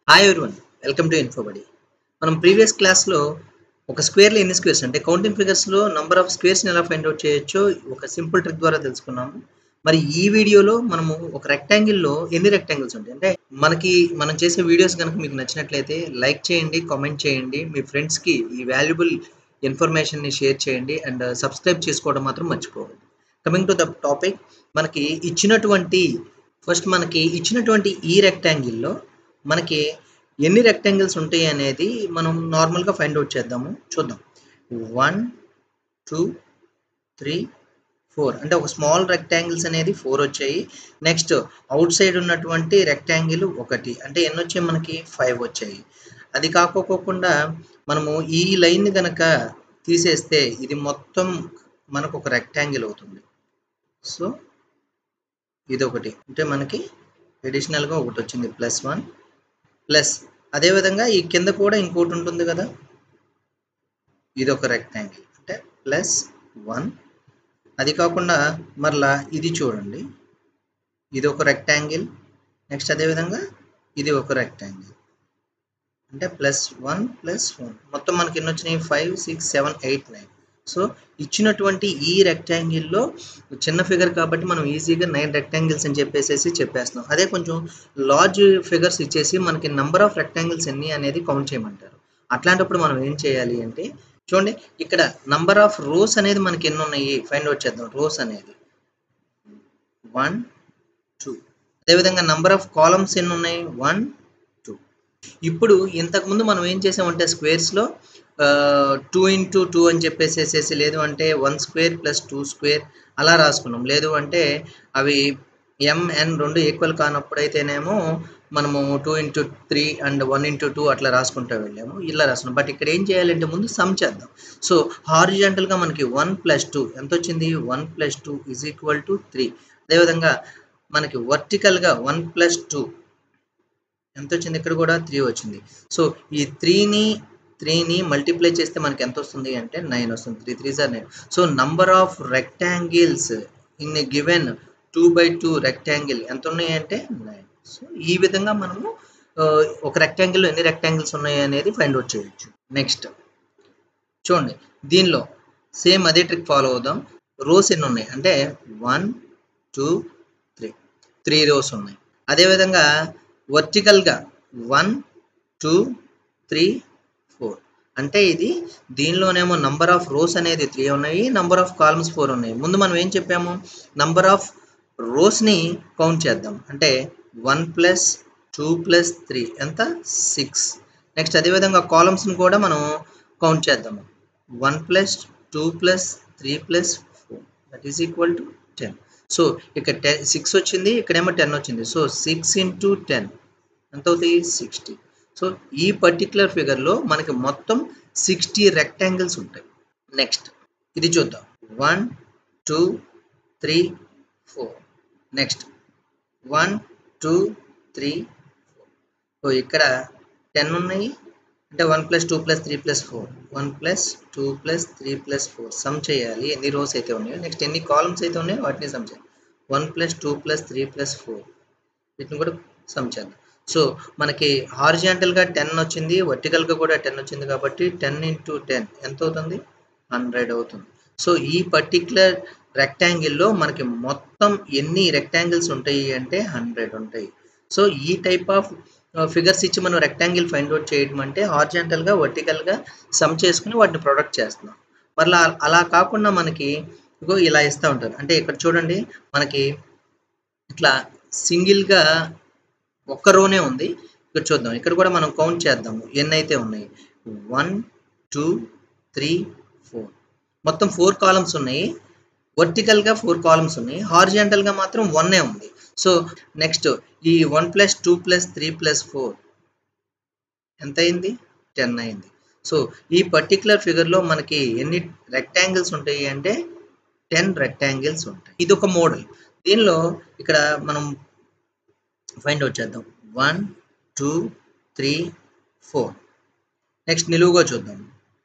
hi everyone welcome to Infobuddy మనం previous క్లాస్లో ఒక స్క్వేర్లో ఎన్ని స్క్వేర్స్ అంటే కౌంటింగ్ ఫిగర్స్లో నంబర్ ఆఫ్ స్క్వేర్స్ని ఎలా ఫైండ్ అవుట్ చేయొచ్చో ఒక సింపుల్ ట్రిక్ ద్వారా తెలుసుకున్నాము మరి ఈ వీడియోలో మనము ఒక రెక్టాంగిల్లో ఎన్ని రెక్టాంగిల్స్ ఉంటాయి అంటే మనకి మనం చేసే వీడియోస్ కనుక మీకు నచ్చినట్లయితే లైక్ చేయండి కామెంట్ చేయండి మీ ఫ్రెండ్స్కి ఈ వాల్యుబుల్ ఇన్ఫర్మేషన్ని షేర్ చేయండి అండ్ సబ్స్క్రైబ్ చేసుకోవడం మాత్రం మర్చిపోవద్దు కమింగ్ టు ద టాపిక్ మనకి ఇచ్చినటువంటి ఫస్ట్ మనకి ఇచ్చినటువంటి ఈ రెక్టాంగిల్లో మనకి ఎన్ని రెక్టాంగిల్స్ ఉంటాయి అనేది మనం నార్మల్గా ఫైండ్ అవుట్ చేద్దాము చూద్దాం వన్ టూ త్రీ ఫోర్ అంటే ఒక స్మాల్ రెక్టాంగిల్స్ అనేది ఫోర్ వచ్చాయి నెక్స్ట్ అవుట్ సైడ్ ఉన్నటువంటి రెక్టాంగిల్ ఒకటి అంటే ఎన్ని వచ్చాయి మనకి ఫైవ్ వచ్చాయి అది కాకోకుండా మనము ఈ లైన్ కనుక తీసేస్తే ఇది మొత్తం మనకు ఒక రెక్టాంగిల్ అవుతుంది సో ఇది ఒకటి అంటే మనకి అడిషనల్గా ఒకటి వచ్చింది ప్లస్ వన్ ప్లస్ అదేవిధంగా ఈ కింద కూడా ఇంకోటి ఉంటుంది కదా ఇది ఒక రెక్టాంగిల్ అంటే ప్లస్ వన్ అది కాకుండా మరలా ఇది చూడండి ఇది ఒక రెక్టాంగిల్ నెక్స్ట్ అదేవిధంగా ఇది ఒక రెక్టాంగిల్ అంటే ప్లస్ వన్ ప్లస్ వన్ మొత్తం మనకి ఎన్ని వచ్చినాయి five six seven eight nine so ఇచ్చినటువంటి ఈ రెక్టాంగిల్లో చిన్న ఫిగర్ కాబట్టి మనం ఈజీగా నైన్ రెక్టాంగిల్స్ అని చెప్పేసి చెప్పేస్తున్నాం అదే కొంచెం లార్జ్ ఫిగర్స్ ఇచ్చేసి మనకి నెంబర్ ఆఫ్ రెక్టాంగిల్స్ ఎన్ని అనేది కౌంట్ చేయమంటారు అట్లాంటప్పుడు మనం ఏం చేయాలి అంటే చూడండి ఇక్కడ నంబర్ ఆఫ్ రోస్ అనేది మనకి ఎన్ని ఉన్నాయి ఫైండ్ అవుట్ చేద్దాం రోస్ అనేది వన్ టూ అదేవిధంగా నంబర్ ఆఫ్ కాలమ్స్ ఎన్ని ఉన్నాయి వన్ టూ ఇప్పుడు ఇంతకుముందు మనం ఏం చేసామంటే స్క్వేర్స్లో టూ ఇంటూ టూ అని చెప్పేసేసేసి లేదు అంటే one square plus two square అలా రాసుకున్నాం లేదు అంటే అవి ఎంఎన్ రెండు ఈక్వల్ కానప్పుడు అయితేనేమో మనము two into three and one into two అట్లా రాసుకుంటూ వెళ్ళాము ఇలా రాసుకున్నాం బట్ ఇక్కడ ఏం చేయాలంటే ముందు సమ్ చేద్దాం సో హారిజెంటల్గా మనకి వన్ ప్లస్ టూ ఎంత వచ్చింది one plus two is equal to three అదేవిధంగా మనకి వర్టికల్గా వన్ ప్లస్ టూ ఎంత వచ్చింది ఇక్కడ కూడా త్రీ వచ్చింది సో ఈ త్రీని త్రీని మల్టిప్లై చేస్తే మనకి ఎంత వస్తుంది అంటే నైన్ వస్తుంది three three sir nine so number of rectangles in a given two by two rectangle ఎంత ఉన్నాయి అంటే నైన్ సో ఈ విధంగా మనము ఒక రెక్టాంగిల్లో ఎన్ని రెక్టాంగిల్స్ ఉన్నాయి అనేది ఫైండ్ అవుట్ చేయొచ్చు నెక్స్ట్ చూడండి దీనిలో సేమ్ అదే ట్రిక్ ఫాలో అవుదాం రోస్ ఎన్ని ఉన్నాయి అంటే one two three three rows ఉన్నాయి అదేవిధంగా వర్టికల్గా వన్ టూ త్రీ ఫోర్ అంటే ఇది దీనిలోనేమో నంబర్ ఆఫ్ రోస్ అనేది త్రీ ఉన్నాయి నంబర్ ఆఫ్ కాలమ్స్ ఫోర్ ఉన్నాయి ముందు మనం ఏం చెప్పాము నంబర్ ఆఫ్ రోస్ని కౌంట్ చేద్దాం అంటే one plus two plus three ఎంత సిక్స్ నెక్స్ట్ అదేవిధంగా కాలమ్స్ని కూడా మనం కౌంట్ చేద్దాము one plus two plus three plus four that is equal to ten so ఇక్కడ టెన్ సిక్స్ వచ్చింది ఇక్కడేమో టెన్ వచ్చింది సో సిక్స్ ఇంటూ టెన్ ఎంత అవుతాయి సిక్స్టీ సో ఈ పర్టికులర్ ఫిగర్లో మనకి మొత్తం సిక్స్టీ రెక్టాంగిల్స్ ఉంటాయి నెక్స్ట్ ఇది చూద్దాం one two three four next one two three four so ఇక్కడ టెన్ ఉన్నాయి అంటే one plus two plus three plus four one plus two plus three plus four sum చేయాలి ఎన్ని రోస్ అయితే ఉన్నాయో నెక్స్ట్ ఎన్ని కాలమ్స్ అయితే ఉన్నాయో వాటిని సమ్ చేయాలి one plus two plus three plus four వీటిని కూడా సమ్ చేద్దాం సో మనకి హారిజాంటల్గా టెన్ వచ్చింది వర్టికల్గా కూడా టెన్ వచ్చింది కాబట్టి టెన్ ఇంటూ టెన్ ఎంత అవుతుంది హండ్రెడ్ అవుతుంది సో ఈ పర్టిక్యులర్ రెక్టాంగిల్లో మనకి మొత్తం ఎన్ని రెక్టాంగిల్స్ ఉంటాయి అంటే హండ్రెడ్ ఉంటాయి సో ఈ టైప్ ఆఫ్ ఫిగర్స్ ఇచ్చి మనం రెక్టాంగిల్ ఫైండ్ అవుట్ చేయడం అంటే హార్జెంటల్గా వర్టికల్గా సమ్ చేసుకుని వాటిని ప్రొడక్ట్ చేస్తున్నాం మరలా అలా కాకుండా మనకి ఇగో ఇలా ఇస్తూ ఉంటారు అంటే ఇక్కడ చూడండి మనకి ఇట్లా సింగిల్గా ఒక్క రోనే ఉంది ఇక్కడ చూద్దాం ఇక్కడ కూడా మనం కౌంట్ చేద్దాము ఎన్ని అయితే ఉన్నాయి వన్ టూ త్రీ ఫోర్ మొత్తం ఫోర్ కాలమ్స్ ఉన్నాయి వర్టికల్గా ఫోర్ కాలమ్స్ ఉన్నాయి హార్జెంటల్గా మాత్రం వన్నే ఉంది సో నెక్స్ట్ ఈ one plus two plus three plus four ఎంత అయింది టెన్ అయింది సో ఈ పర్టికులర్ ఫిగర్లో మనకి ఎన్ని రెక్టాంగిల్స్ ఉంటాయి అంటే టెన్ రెక్టాంగిల్స్ ఉంటాయి ఇది ఒక మోడల్ దీనిలో ఇక్కడ మనం ఫైండ్ అవుట్ చేద్దాం one two three four next నిలువుగా చూద్దాం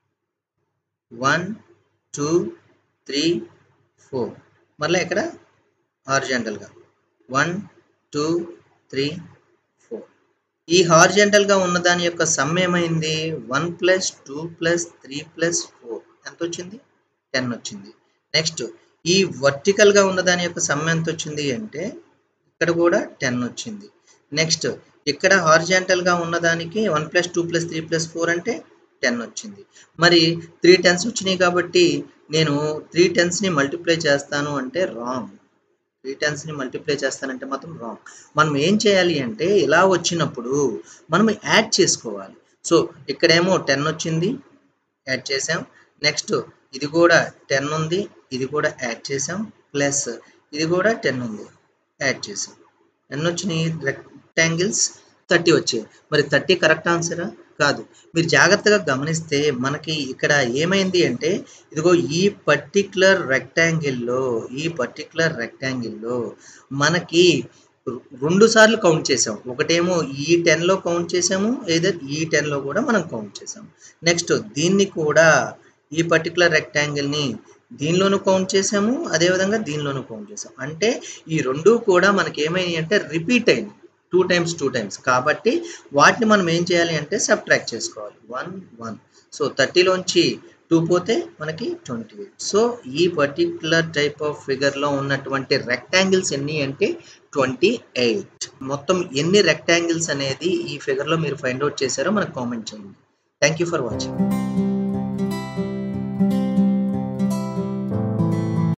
వన్ టూ త్రీ ఫోర్ మళ్ళీ ఇక్కడ హార్జెంటల్గా వన్ టూ త్రీ ఫోర్ ఈ హార్జెంటల్గా ఉన్న దాని యొక్క సమ్ ఏమైంది one plus two plus three plus four ఎంత వచ్చింది టెన్ వచ్చింది నెక్స్ట్ ఈ వర్టికల్గా ఉన్న దాని యొక్క సమ్ ఎంత వచ్చింది అంటే ఇక్కడ కూడా టెన్ వచ్చింది నెక్స్ట్ ఇక్కడ హార్జెంటల్గా ఉన్నదానికి one plus two plus three plus four అంటే టెన్ వచ్చింది మరి త్రీ టెన్స్ వచ్చినాయి కాబట్టి నేను త్రీ టెన్స్ని మల్టిప్లై చేస్తాను అంటే రాంగ్ త్రీ టెన్స్ని మల్టిప్లై చేస్తానంటే మాత్రం రాంగ్ మనం ఏం చేయాలి అంటే ఇలా వచ్చినప్పుడు మనం యాడ్ చేసుకోవాలి సో ఇక్కడేమో టెన్ వచ్చింది యాడ్ చేసాం నెక్స్ట్ ఇది కూడా టెన్ ఉంది ఇది కూడా యాడ్ చేసాం ప్లస్ ఇది కూడా టెన్ ఉంది యాడ్ చేసాం ఎన్ని వచ్చినాయి రెక్టాంగిల్స్ థర్టీ వచ్చాయి మరి థర్టీ కరెక్ట్ ఆన్సరా కాదు మీరు జాగ్రత్తగా గమనిస్తే మనకి ఇక్కడ ఏమైంది అంటే ఇదిగో ఈ పర్టిక్యులర్ రెక్టాంగిల్లో ఈ పర్టిక్యులర్ రెక్టాంగిల్లో మనకి రెండు సార్లు కౌంట్ చేసాం ఒకటేమో ఈ టెన్లో కౌంట్ చేసాము ఏదర్ ఈ టెన్లో కూడా మనం కౌంట్ చేసాం నెక్స్ట్ దీన్ని కూడా ఈ పర్టికులర్ రెక్టాంగిల్ని దీనిలోనూ కౌంట్ చేసాము అదేవిధంగా దీనిలోనూ కౌంట్ చేసాం అంటే ఈ రెండు కూడా మనకి ఏమైనాయి అంటే రిపీట్ అయింది టూ టైమ్స్ టూ టైమ్స్ కాబట్టి వాటిని మనం ఏం చేయాలి అంటే సబ్ట్రాక్ట్ చేసుకోవాలి వన్ వన్ సో థర్టీలోంచి టూ పోతే మనకి ట్వంటీ ఎయిట్ సో ఈ పర్టిక్యులర్ టైప్ ఆఫ్ ఫిగర్లో ఉన్నటువంటి రెక్టాంగిల్స్ ఎన్ని అంటే ట్వంటీ ఎయిట్ మొత్తం ఎన్ని రెక్టాంగిల్స్ అనేది ఈ ఫిగర్లో మీరు ఫైండ్ అవుట్ చేశారో మనకు కామెంట్ చేయండి థ్యాంక్ యూ ఫర్ వాచింగ్